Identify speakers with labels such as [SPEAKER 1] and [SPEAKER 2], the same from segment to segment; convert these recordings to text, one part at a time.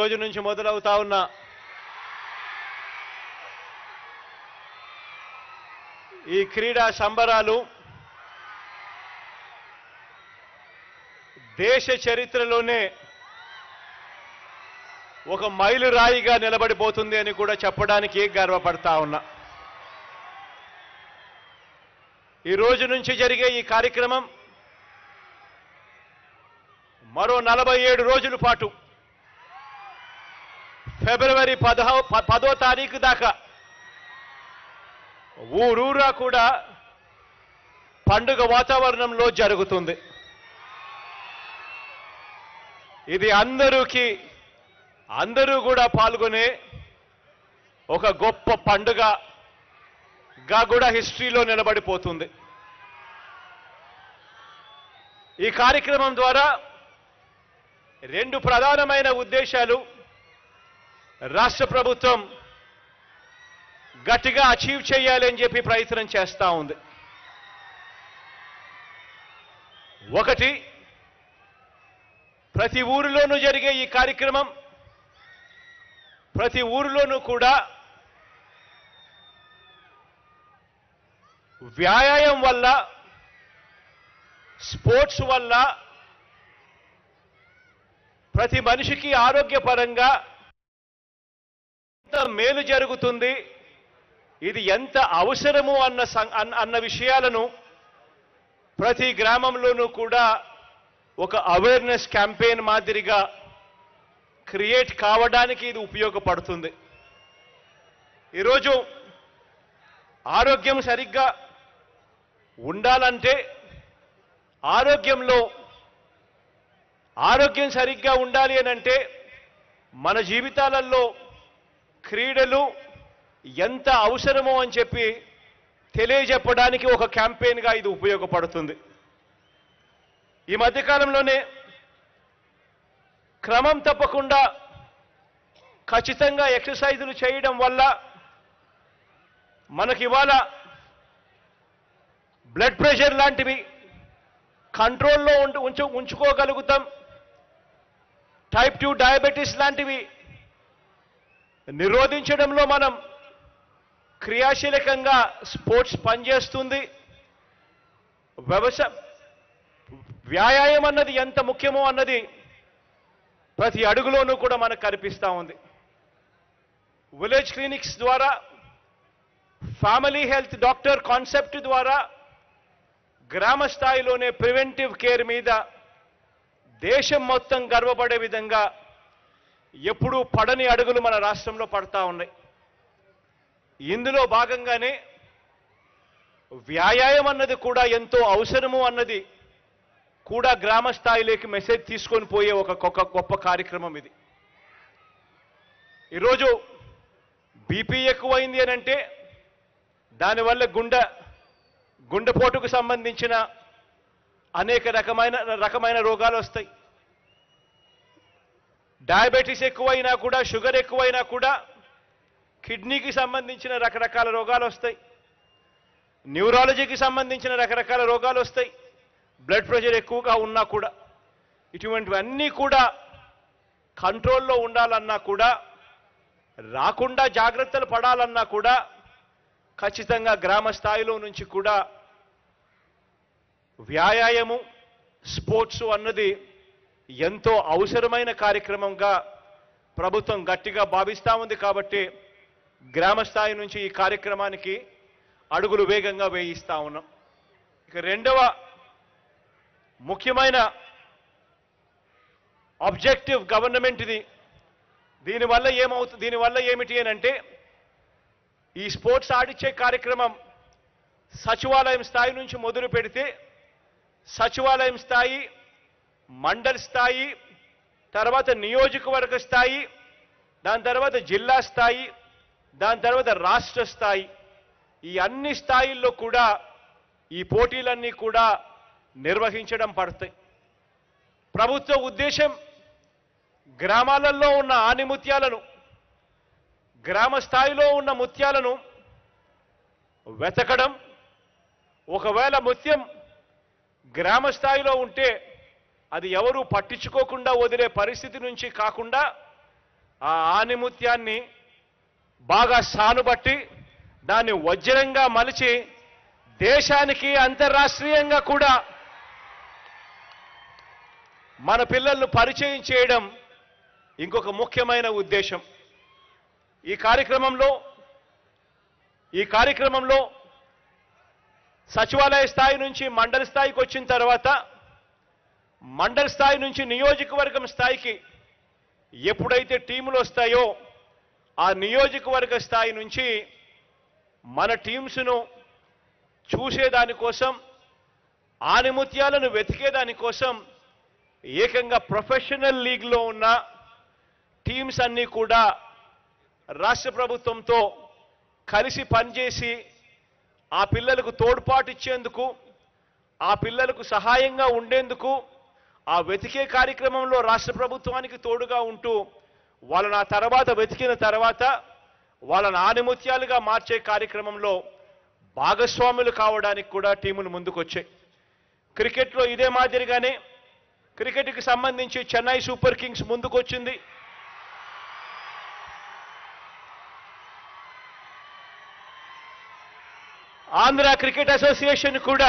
[SPEAKER 1] రోజు నుంచి మొదలవుతా ఉన్న ఈ క్రీడా సంబరాలు దేశ చరిత్రలోనే ఒక మైలురాయిగా నిలబడిపోతుంది అని కూడా చెప్పడానికి గర్వపడతా ఉన్నా ఈ రోజు నుంచి జరిగే ఈ కార్యక్రమం మరో నలభై ఏడు రోజుల పాటు ఫిబ్రవరి పదహో ప- పదో తారీఖు దాకా ఊరూరా కూడా పండుగ వాతావరణంలో జరుగుతుంది ఇది అందరికీ అందరూ కూడా పాల్గొనే ఒక గొప్ప పండుగగా కూడా హిస్టరీలో నిలబడిపోతుంది ఈ కార్యక్రమం ద్వారా రెండు ప్రధానమైన ఉద్దేశాలు రాష్ట్ర ప్రభుత్వం గట్టిగా అచీవ్ చేయాలి అని చెప్పి ప్రయత్నం చేస్తా ఉంది ఒకటి ప్రతి ఊరిలోనూ జరిగే ఈ కార్యక్రమం ప్రతి ఊరిలోనూ కూడా వ్యాయామం వల్ల స్పోర్ట్స్ వల్ల ప్రతి మనిషికి ఆరోగ్యపరంగా ఎంత మేలు జరుగుతుంది ఇది ఎంత అవసరము అన్న సం- అన్న- అన్న విషయాలను ప్రతి గ్రామంలోనూ కూడా ఒక అవేర్నెస్ క్యాంపెయిన్ మాదిరిగా క్రియేట్ కావడానికి ఇది ఉపయోగపడుతుంది ఈరోజు ఆరోగ్యం సరిగ్గా ఉండాలంటే ఆరోగ్యంలో ఆరోగ్యం సరిగ్గా ఉండాలి అని అంటే మన జీవితాలలో క్రీడలు ఎంత అవసరమో అని చెప్పి తెలియజెప్పడానికి ఒక క్యాంపెయిన్గా ఇది ఉపయోగపడుతుంది ఈ మధ్యకాలంలోనే క్రమం తప్పకుండా ఖచ్చితంగా ఎక్సర్సైజులు చేయడం వల్ల మనకి ఇవాళ బ్లడ్ ప్రెషర్ లాంటివి కంట్రోల్లో ఉంటు ఉంచు ఉంచుకోగలుగుతాం టైప్ టూ డయాబెటీస్ లాంటివి నిరోధించడంలో మనం క్రియాశీలకంగా స్పోర్ట్స్ పనిచేస్తుంది వ్యవసాయ వ్యాయామం అన్నది ఎంత ముఖ్యమో అన్నది ప్రతి అడుగులోనూ కూడా మనకు కనిపిస్తూ ఉంది విలేజ్ క్లినిక్స్ ద్వారా ఫ్యామిలీ హెల్త్ డాక్టర్ కాన్సెప్ట్ ద్వారా గ్రామ స్థాయిలోనే ప్రివెంటివ్ కేర్ మీద దేశం మొత్తం గర్వపడే విధంగా ఎప్పుడూ పడని అడుగులు మన రాష్ట్రంలో పడతా ఉన్నాయి ఇందులో భాగంగానే వ్యాయామం అన్నది కూడా ఎంతో అవసరము అన్నది కూడా గ్రామ స్థాయిలోకి మెసేజ్ తీసుకొని పోయే ఒక గొప్ప గొప్ప కార్యక్రమం ఇది ఈరోజు బీపీ ఎక్కువైంది అని అంటే దానివల్ల గుండె గుండెపోటుకు సంబంధించిన అనేక రకమైన రకమైన రోగాలు వస్తాయి డయాబెటీస్ ఎక్కువైనా కూడా షుగర్ ఎక్కువైనా కూడా కిడ్నీకి సంబంధించిన రకరకాల రోగాలు వస్తాయి న్యూరాలజీకి సంబంధించిన రకరకాల రోగాలు వస్తాయి బ్లడ్ ప్రెషర్ ఎక్కువగా ఉన్నా కూడా ఇటువంటివన్నీ కూడా కంట్రోల్లో ఉండాలన్నా కూడా రాకుండా జాగ్రత్తలు పడాలన్నా కూడా ఖచ్చితంగా గ్రామ స్థాయిలో నుంచి కూడా వ్యాయామము స్పోర్ట్స్ అన్నది ఎంతో అవసరమైన కార్యక్రమంగా ప్రభుత్వం గట్టిగా భావిస్తా ఉంది కాబట్టి గ్రామ స్థాయి నుంచి ఈ కార్యక్రమానికి అడుగులు వేగంగా వేయిస్తా ఉన్నాం ఇక రెండవ ముఖ్యమైన ఆబ్జెక్టివ్ గవర్నమెంట్ ఇది దీనివల్ల ఏమవుతుంది దీనివల్ల ఏమిటి అని అంటే ఈ స్పోర్ట్స్ ఆడిచ్చే కార్యక్రమం సచివాలయం స్థాయి నుంచి మొదలు పెడితే సచివాలయం స్థాయి మండల్ స్థాయి తర్వాత నియోజకవర్గ స్థాయి దాని తర్వాత జిల్లా స్థాయి దాని తర్వాత రాష్ట్ర స్థాయి ఈ అన్ని స్థాయిల్లో కూడా ఈ పోటీలన్నీ కూడా నిర్వహించడం పడతాయి ప్రభుత్వ ఉద్దేశం గ్రామాలలో ఉన్న ఆనిముత్యాలను గ్రామ స్థాయిలో ఉన్న ముత్యాలను వెతకడం ఒకవేళ ముత్యం గ్రామ స్థాయిలో ఉంటే అది ఎవరు పట్టించుకోకుండా వదిలే పరిస్థితి నుంచి కాకుండా ఆ ఆనిముత్యాన్ని బాగా సానుబట్టి దాన్ని వజ్రంగా మలిచి దేశానికి అంతర్రాష్ట్రీయంగా కూడా మన పిల్లలను పరిచయం చేయడం ఇంకొక ముఖ్యమైన ఉద్దేశం ఈ కార్యక్రమంలో ఈ కార్యక్రమంలో సచివాలయ స్థాయి నుంచి మండల స్థాయికి వచ్చిన తర్వాత మండల స్థాయి నుంచి నియోజకవర్గం స్థాయికి ఎప్పుడైతే టీములు వస్తాయో ఆ నియోజకవర్గ స్థాయి నుంచి మన టీమ్స్ను చూసేదానికోసం ఆనిముత్యాలను వెతికేదానికోసం ఏకంగా ప్రొఫెషనల్ లీగ్లో ఉన్న టీమ్స్ అన్నీ కూడా రాష్ట్ర ప్రభుత్వంతో కలిసి పనిచేసి ఆ పిల్లలకు తోడ్పాటు ఇచ్చేందుకు ఆ పిల్లలకు సహాయంగా ఉండేందుకు ఆ వెతికే కార్యక్రమంలో రాష్ట్ర ప్రభుత్వానికి తోడుగా ఉంటూ వాళ్ళని ఆ తర్వాత వెతికిన తర్వాత వాళ్ళని ఆనిముత్యాలుగా మార్చే కార్యక్రమంలో భాగస్వాములు కావడానికి కూడా టీములు ముందుకొచ్చాయి క్రికెట్లో ఇదే మాదిరిగానే క్రికెట్కి సంబంధించి చెన్నై సూపర్ కింగ్స్ ముందుకొచ్చింది ఆంధ్ర క్రికెట్ అసోసియేషన్ కూడా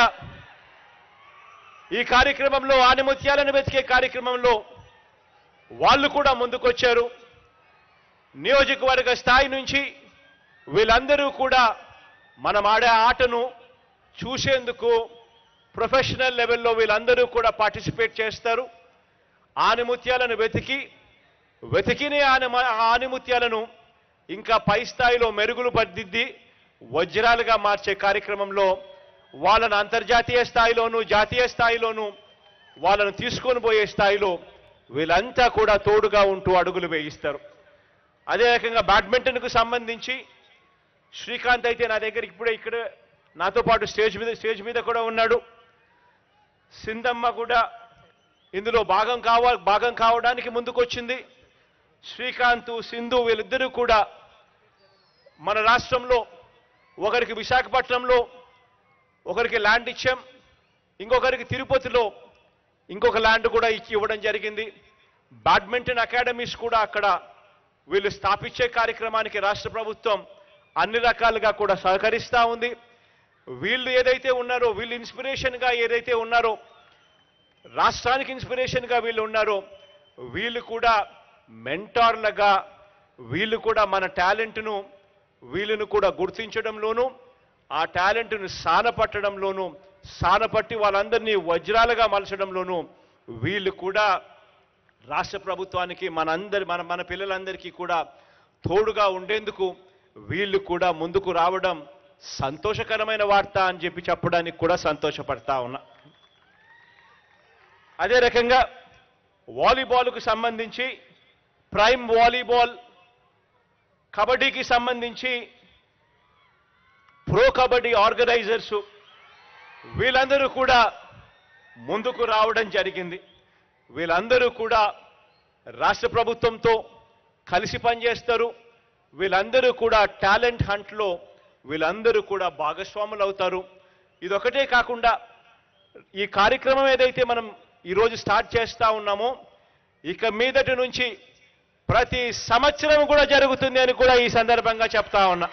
[SPEAKER 1] ఈ కార్యక్రమంలో ఆనిముత్యాలను వెతికే కార్యక్రమంలో వాళ్ళు కూడా ముందుకొచ్చారు నియోజకవర్గ స్థాయి నుంచి వీళ్ళందరూ కూడా మనం ఆడే ఆటను చూసేందుకు ప్రొఫెషనల్ లెవెల్లో వీళ్ళందరూ కూడా పార్టిసిపేట్ చేస్తారు ఆనిముత్యాలను వెతికి వెతికిన ఆని ఆనిముత్యాలను ఇంకా పై స్థాయిలో మెరుగులు పద్దిద్ది వజ్రాలుగా మార్చే కార్యక్రమంలో వాళ్ళను అంతర్జాతీయ స్థాయిలోనూ జాతీయ స్థాయిలోనూ వాళ్ళను తీసుకొని పోయే స్థాయిలో వీళ్ళంతా కూడా తోడుగా ఉంటూ అడుగులు వేయిస్తారు అదే రకంగా బ్యాడ్మింటన్కు సంబంధించి శ్రీకాంత్ అయితే నా దగ్గర ఇప్పుడే ఇక్కడ నాతో పాటు స్టేజ్ మీద స్టేజ్ మీద కూడా ఉన్నాడు సింధమ్మ కూడా ఇందులో భాగం కావ భాగం కావడానికి ముందుకొచ్చింది శ్రీకాంత్ సింధు వీళ్ళిద్దరూ కూడా మన రాష్ట్రంలో ఒకరికి విశాఖపట్నంలో ఒకరికి ల్యాండ్ ఇచ్చాం ఇంకొకరికి తిరుపతిలో ఇంకొక ల్యాండ్ కూడా ఇచ్చి ఇవ్వడం జరిగింది బ్యాడ్మింటన్ అకాడమీస్ కూడా అక్కడ వీళ్ళు స్థాపించే కార్యక్రమానికి రాష్ట్ర ప్రభుత్వం అన్ని రకాలుగా కూడా సహకరిస్తూ ఉంది వీళ్ళు ఏదైతే ఉన్నారో వీళ్ళు ఇన్స్పిరేషన్గా ఏదైతే ఉన్నారో రాష్ట్రానికి ఇన్స్పిరేషన్గా వీళ్ళు ఉన్నారో వీళ్ళు కూడా మెంటార్లుగా వీళ్ళు కూడా మన టాలెంట్ను వీళ్ళను కూడా గుర్తించడంలోనూ ఆ టాలెంట్ను సానపట్టడంలోనూ సానపట్టి వాళ్ళందరినీ వజ్రాలుగా మలచడంలోనూ వీళ్ళు కూడా రాష్ట్ర ప్రభుత్వానికి మనందరి మన మన పిల్లలందరికీ కూడా తోడుగా ఉండేందుకు వీళ్ళు కూడా ముందుకు రావడం సంతోషకరమైన వార్త అని చెప్పి చెప్పడానికి కూడా సంతోషపడతా ఉన్నా అదే రకంగా వాలీబాల్కు సంబంధించి ప్రైమ్ వాలీబాల్ కబడ్డీకి సంబంధించి ప్రో కబడ్డీ ఆర్గనైజర్స్ వీళ్ళందరూ కూడా ముందుకు రావడం జరిగింది వీళ్ళందరూ కూడా రాష్ట్ర ప్రభుత్వంతో కలిసి పనిచేస్తారు వీళ్ళందరూ కూడా టాలెంట్ హంట్లో వీళ్ళందరూ కూడా భాగస్వాములు అవుతారు ఇదొకటే కాకుండా ఈ కార్యక్రమం ఏదైతే మనం ఈరోజు స్టార్ట్ చేస్తా ఉన్నామో ఇక మీదటి నుంచి ప్రతి సంవత్సరం కూడా జరుగుతుంది అని కూడా ఈ సందర్భంగా చెప్తా ఉన్నా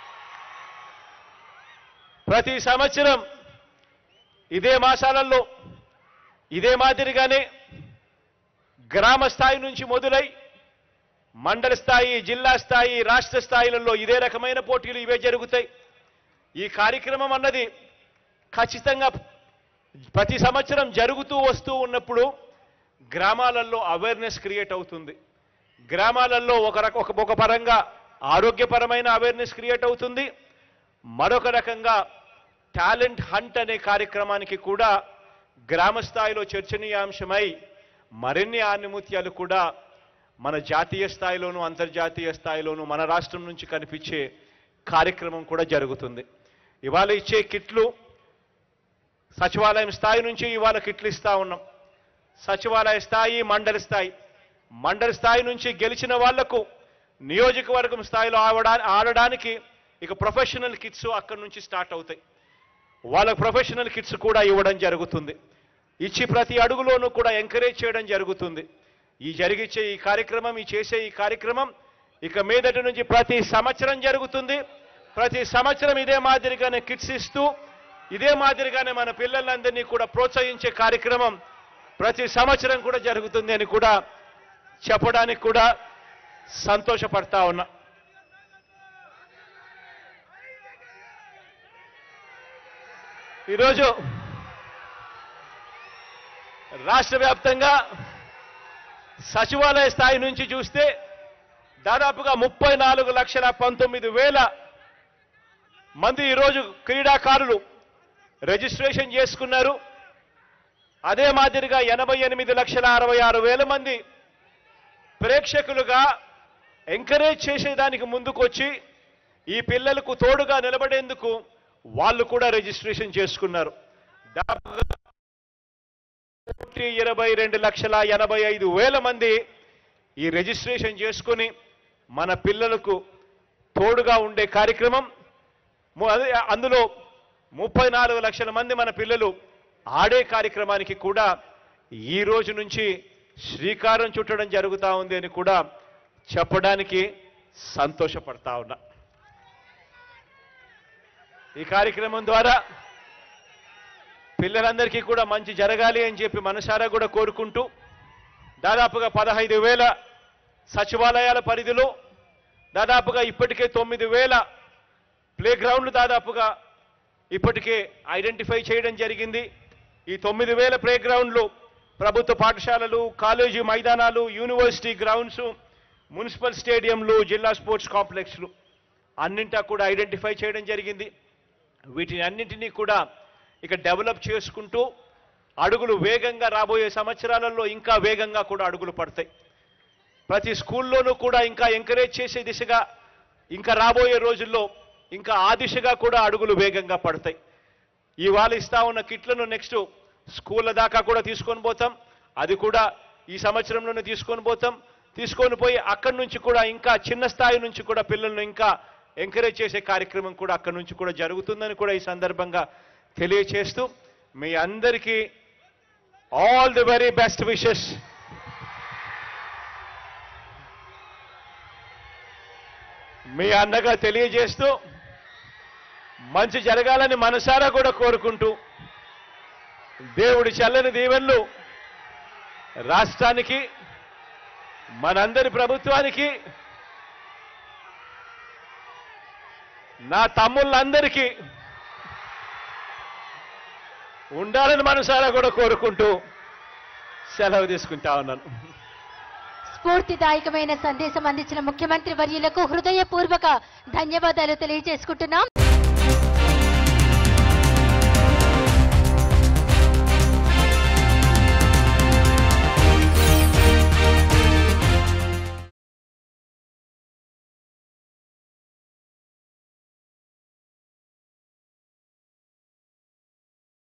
[SPEAKER 1] ప్రతి సంవత్సరం ఇదే మాసాలలో ఇదే మాదిరిగానే గ్రామ స్థాయి నుంచి మొదలై మండల స్థాయి జిల్లా స్థాయి రాష్ట్ర స్థాయిలలో ఇదే రకమైన పోటీలు ఇవే జరుగుతాయి ఈ కార్యక్రమం అన్నది ఖచ్చితంగా ప్రతి సంవత్సరం జరుగుతూ వస్తూ ఉన్నప్పుడు గ్రామాలలో అవేర్నెస్ క్రియేట్ అవుతుంది గ్రామాలలో ఒక రక ఒక ఒక పరంగా ఆరోగ్యపరమైన అవేర్నెస్ క్రియేట్ అవుతుంది మరొక రకంగా టాలెంట్ హంట్ అనే కార్యక్రమానికి కూడా గ్రామ స్థాయిలో చర్చనీయాంశమై మరిన్ని ఆనిముత్యాలు కూడా మన జాతీయ స్థాయిలోనూ అంతర్జాతీయ స్థాయిలోనూ మన రాష్ట్రం నుంచి కనిపించే కార్యక్రమం కూడా జరుగుతుంది ఇవాళ ఇచ్చే కిట్లు సచివాలయం స్థాయి నుంచి ఇవాళ కిట్లు ఇస్తా ఉన్నాం సచివాలయ స్థాయి మండల స్థాయి మండల స్థాయి నుంచి గెలిచిన వాళ్లకు నియోజకవర్గం స్థాయిలో ఆవడా ఆడడానికి ఇక ప్రొఫెషనల్ కిట్స్ అక్కడి నుంచి స్టార్ట్ అవుతాయి వాళ్ళకు ప్రొఫెషనల్ కిట్స్ కూడా ఇవ్వడం జరుగుతుంది ఇచ్చి ప్రతి అడుగులోనూ కూడా ఎంకరేజ్ చేయడం జరుగుతుంది ఈ జరిగిచ్చే ఈ కార్యక్రమం ఈ చేసే ఈ కార్యక్రమం ఇక మీదటి నుంచి ప్రతి సంవత్సరం జరుగుతుంది ప్రతి సంవత్సరం ఇదే మాదిరిగానే కిట్స్ ఇస్తూ ఇదే మాదిరిగానే మన పిల్లలందరినీ కూడా ప్రోత్సహించే కార్యక్రమం ప్రతి సంవత్సరం కూడా జరుగుతుంది అని కూడా చెప్పడానికి కూడా సంతోషపడతా ఉన్నా ఈరోజు రాష్ట్ర వ్యాప్తంగా సచివాలయ స్థాయి నుంచి చూస్తే దాదాపుగా ముప్పై నాలుగు లక్షల పంతొమ్మిది వేల మంది ఈరోజు క్రీడాకారులు రిజిస్ట్రేషన్ చేసుకున్నారు అదే మాదిరిగా ఎనభై ఎనిమిది లక్షల అరవై ఆరు వేల మంది ప్రేక్షకులుగా ఎంకరేజ్ చేసేదానికి ముందుకొచ్చి ఈ పిల్లలకు తోడుగా నిలబడేందుకు వాళ్ళు కూడా రిజిస్ట్రేషన్ చేసుకున్నారు దాదాపుగా కోటి ఇరవై రెండు లక్షల ఎనభై ఐదు వేల మంది ఈ రిజిస్ట్రేషన్ చేసుకుని మన పిల్లలకు తోడుగా ఉండే కార్యక్రమం ము- అదే అందులో ముప్పై నాలుగు లక్షల మంది మన పిల్లలు ఆడే కార్యక్రమానికి కూడా ఈ రోజు నుంచి శ్రీకారం చుట్టడం జరుగుతా ఉంది అని కూడా చెప్పడానికి సంతోషపడతా ఉన్నా ఈ కార్యక్రమం ద్వారా పిల్లలందరికీ కూడా మంచి జరగాలి అని చెప్పి మనసారా కూడా కోరుకుంటూ దాదాపుగా పదహైదు వేల సచివాలయాల పరిధిలో దాదాపుగా ఇప్పటికే తొమ్మిది వేల ప్లే గ్రౌండ్లు దాదాపుగా ఇప్పటికే ఐడెంటిఫై చేయడం జరిగింది ఈ తొమ్మిది వేల ప్లే గ్రౌండ్లు ప్రభుత్వ పాఠశాలలు కాలేజీ మైదానాలు యూనివర్సిటీ గ్రౌండ్స్ మున్సిపల్ స్టేడియంలు జిల్లా స్పోర్ట్స్ కాంప్లెక్స్లు అన్నింటా కూడా ఐడెంటిఫై చేయడం జరిగింది వీటిని అన్నింటినీ కూడా ఇక డెవలప్ చేసుకుంటూ అడుగులు వేగంగా రాబోయే సంవత్సరాలలో ఇంకా వేగంగా కూడా అడుగులు పడతాయి ప్రతి స్కూల్లోనూ కూడా ఇంకా ఎంకరేజ్ చేసే దిశగా ఇంకా రాబోయే రోజుల్లో ఇంకా ఆ దిశగా కూడా అడుగులు వేగంగా పడతాయి ఇవాళ ఇస్తా ఉన్న కిట్లను నెక్స్ట్ స్కూళ్ళ దాకా కూడా తీసుకొని పోతాం అది కూడా ఈ సంవత్సరంలోనే తీసుకొని పోతాం తీసుకొని పోయి అక్కడి నుంచి కూడా ఇంకా చిన్న స్థాయి నుంచి కూడా పిల్లలను ఇంకా ఎంకరేజ్ చేసే కార్యక్రమం కూడా అక్కడి నుంచి కూడా జరుగుతుందని కూడా ఈ సందర్భంగా తెలియచేస్తూ మీ అందరికీ all the very best wishes మీ అన్నగా తెలియజేస్తూ మంచి జరగాలని మనసారా కూడా కోరుకుంటూ దేవుడి చల్లని దీవెనలు రాష్ట్రానికి మనందరి ప్రభుత్వానికి నా తమ్ముళ్ళందరికీ ఉండాలని మనసారా కూడా కోరుకుంటూ సెలవు తీసుకుంటా ఉన్నాను
[SPEAKER 2] స్ఫూర్తిదాయకమైన సందేశం అందించిన ముఖ్యమంత్రి వర్యులకు హృదయపూర్వక ధన్యవాదాలు తెలియజేసుకుంటున్నాం